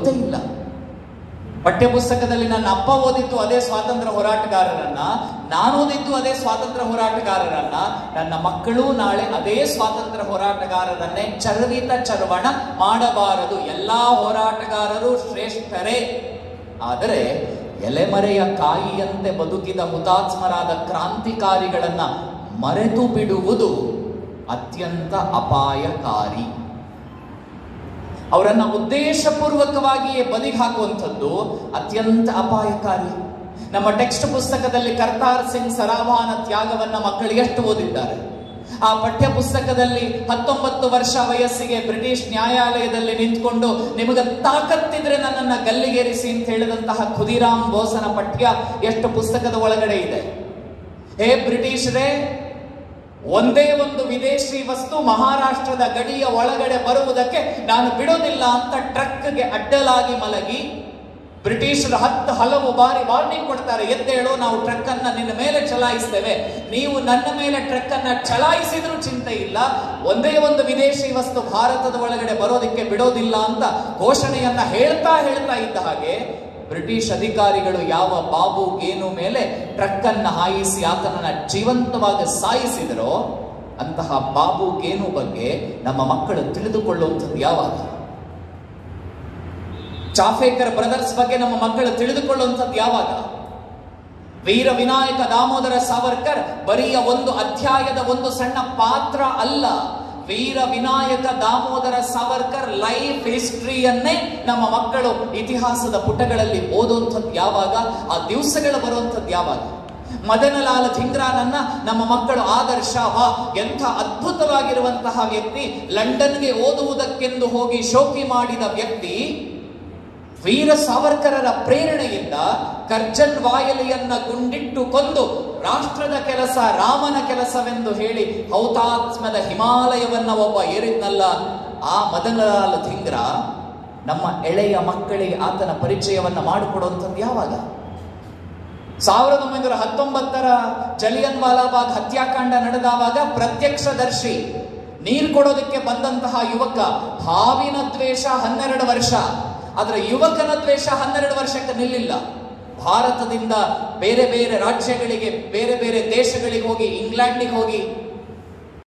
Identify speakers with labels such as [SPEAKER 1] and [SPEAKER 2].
[SPEAKER 1] ಗೊತ್ತೇ ಇಲ್ಲ ಪಠ್ಯ ಪುಸ್ತಕದಲ್ಲಿ ನನ್ನ ಅಪ್ಪ ಓದಿದ್ದು ಅದೇ ಸ್ವಾತಂತ್ರ್ಯ ಹೋರಾಟಗಾರರನ್ನ ನಾನು ಓದಿದ್ದು ಅದೇ ಸ್ವಾತಂತ್ರ್ಯ ಹೋರಾಟಗಾರರನ್ನ ನನ್ನ ಮಕ್ಕಳು ನಾಳೆ ಅದೇ ಸ್ವಾತಂತ್ರ್ಯ ಹೋರಾಟಗಾರರನ್ನೇ ಚರ್ವಿತ ಚರ್ವಣ ಮಾಡಬಾರದು ಎಲ್ಲಾ ಹೋರಾಟಗಾರರು ಶ್ರೇಷ್ಠರೇ ಆದರೆ ಎಲೆಮರೆಯ ಕಾಯಿಯಂತೆ ಬದುಕಿದ ಹುತಾತ್ಮರಾದ ಕ್ರಾಂತಿಕಾರಿಗಳನ್ನ ಮರೆತು ಬಿಡುವುದು ಅತ್ಯಂತ ಅಪಾಯಕಾರಿ ಅವರನ್ನ ಉದ್ದೇಶಪೂರ್ವಕವಾಗಿಯೇ ಬದಿಗೆ ಹಾಕುವಂಥದ್ದು ಅತ್ಯಂತ ಅಪಾಯಕಾರಿ ನಮ್ಮ ಟೆಕ್ಸ್ಟ್ ಪುಸ್ತಕದಲ್ಲಿ ಕರ್ತಾರ್ ಸಿಂಗ್ ಸರಾಭಾನ ತ್ಯಾಗವನ್ನ ಮಕ್ಕಳು ಎಷ್ಟು ಓದಿದ್ದಾರೆ ಆ ಪಠ್ಯ ಪುಸ್ತಕದಲ್ಲಿ ಹತ್ತೊಂಬತ್ತು ವರ್ಷ ವಯಸ್ಸಿಗೆ ಬ್ರಿಟಿಷ್ ನ್ಯಾಯಾಲಯದಲ್ಲಿ ನಿಂತ್ಕೊಂಡು ನಿಮಗೆ ತಾಕತ್ತಿದ್ರೆ ನನ್ನನ್ನ ಗಲ್ಲಿಗೇರಿಸಿ ಅಂತ ಹೇಳಿದಂತಹ ಖುದಿರಾಮ್ ಬೋಸನ ಪಠ್ಯ ಎಷ್ಟು ಪುಸ್ತಕದ ಒಳಗಡೆ ಇದೆ ಹೇ ಬ್ರಿಟಿಷರೇ ಒಂದೇ ಒಂದು ವಿದೇಶಿ ವಸ್ತು ಮಹಾರಾಷ್ಟ್ರದ ಗಡಿಯ ಒಳಗಡೆ ಬರುವುದಕ್ಕೆ ನಾನು ಬಿಡೋದಿಲ್ಲ ಅಂತ ಟ್ರಕ್ಗೆ ಅಡ್ಡಲಾಗಿ ಮಲಗಿ ಬ್ರಿಟಿಷರು ಹತ್ತು ಹಲವು ಬಾರಿ ವಾರ್ನಿಂಗ್ ಕೊಡ್ತಾರೆ ಎದ್ದೇಳೋ ನಾವು ಟ್ರಕ್ ಅನ್ನ ನಿನ್ನ ಮೇಲೆ ಚಲಾಯಿಸ್ತೇವೆ ನೀವು ನನ್ನ ಮೇಲೆ ಟ್ರಕ್ ಅನ್ನ ಚಲಾಯಿಸಿದ್ರೂ ಚಿಂತೆ ಇಲ್ಲ ಒಂದೇ ಒಂದು ವಿದೇಶಿ ವಸ್ತು ಭಾರತದ ಒಳಗಡೆ ಬರೋದಕ್ಕೆ ಬಿಡೋದಿಲ್ಲ ಅಂತ ಘೋಷಣೆಯನ್ನ ಹೇಳ್ತಾ ಹೇಳ್ತಾ ಇದ್ದ ಹಾಗೆ ಬ್ರಿಟಿಷ್ ಅಧಿಕಾರಿಗಳು ಯಾವ ಬಾಬು ಗೇನು ಮೇಲೆ ಟ್ರಕ್ ಅನ್ನ ಹಾಯಿಸಿ ಆತನನ್ನ ಜೀವಂತವಾಗಿ ಸಾಯಿಸಿದರೋ ಅಂತಹ ಬಾಬು ಗೇನು ಬಗ್ಗೆ ನಮ್ಮ ಮಕ್ಕಳು ತಿಳಿದುಕೊಳ್ಳುವಂಥದ್ದು ಯಾವಾಗ ಚಾಫೇಕರ್ ಬ್ರದರ್ಸ್ ಬಗ್ಗೆ ನಮ್ಮ ಮಕ್ಕಳು ತಿಳಿದುಕೊಳ್ಳುವಂಥದ್ದು ಯಾವಾಗ ವೀರ ವಿನಾಯಕ ದಾಮೋದರ ಸಾವರ್ಕರ್ ಬರಿಯ ಒಂದು ಅಧ್ಯಾಯದ ಒಂದು ಸಣ್ಣ ಪಾತ್ರ ಅಲ್ಲ ವೀರ ವಿನಾಯಕ ದಾಮೋದರ ಸಾವರ್ಕರ್ ಲೈಫ್ ಹಿಸ್ಟ್ರಿಯನ್ನೇ ನಮ್ಮ ಮಕ್ಕಳು ಇತಿಹಾಸದ ಪುಟಗಳಲ್ಲಿ ಓದುವಂಥದ್ದು ಯಾವಾಗ ಆ ದಿವಸಗಳು ಬರುವಂಥದ್ದು ಯಾವಾಗ ಮದನಲಾಲ್ ಧಿಂಗ್ರಾನನ್ನ ನಮ್ಮ ಮಕ್ಕಳು ಆದರ್ಶ ವಾ ಎಂಥ ಅದ್ಭುತವಾಗಿರುವಂತಹ ವ್ಯಕ್ತಿ ಲಂಡನ್ಗೆ ಓದುವುದಕ್ಕೆಂದು ಹೋಗಿ ಶೋಕಿ ಮಾಡಿದ ವ್ಯಕ್ತಿ ವೀರ ಸಾವರ್ಕರರ ಪ್ರೇರಣೆಯಿಂದ ಕರ್ಜನ್ ವಾಯಲಿಯನ್ನ ಗುಂಡಿಟ್ಟು ಕೊಂದು ರಾಷ್ಟ್ರದ ಕೆಲಸ ರಾಮನ ಕೆಲಸವೆಂದು ಹೇಳಿ ಹೌತಾತ್ಮದ ಹಿಮಾಲಯವನ್ನ ಒಬ್ಬ ಏರಿದ್ನಲ್ಲ ಆ ಮದನಲಾಲ್ ಧಿಂಗ್ರ ನಮ್ಮ ಎಳೆಯ ಮಕ್ಕಳಿಗೆ ಆತನ ಪರಿಚಯವನ್ನ ಮಾಡಿಕೊಡುವಂಥದ್ದು ಯಾವಾಗ ಸಾವಿರದ ಒಂಬೈನೂರ ಹತ್ತೊಂಬತ್ತರ ಜಲಿಯನ್ ವಾಲಾಬಾಗ್ ಹತ್ಯಾಕಾಂಡ ನಡೆದಾವಾಗ ಪ್ರತ್ಯಕ್ಷದರ್ಶಿ ನೀರು ಕೊಡೋದಕ್ಕೆ ಬಂದಂತಹ ಯುವಕ ಹಾವಿನ ದ್ವೇಷ ಹನ್ನೆರಡು ವರ್ಷ ಅದರ ಯುವಕನ ದ್ವೇಷ ಹನ್ನೆರಡು ವರ್ಷಕ್ಕೆ ನಿಲ್ಲಿಲ್ಲ ಭಾರತದಿಂದ ಬೇರೆ ಬೇರೆ ರಾಜ್ಯಗಳಿಗೆ ಬೇರೆ ಬೇರೆ ದೇಶಗಳಿಗೆ ಹೋಗಿ ಇಂಗ್ಲೆಂಡ್ಗೆ ಹೋಗಿ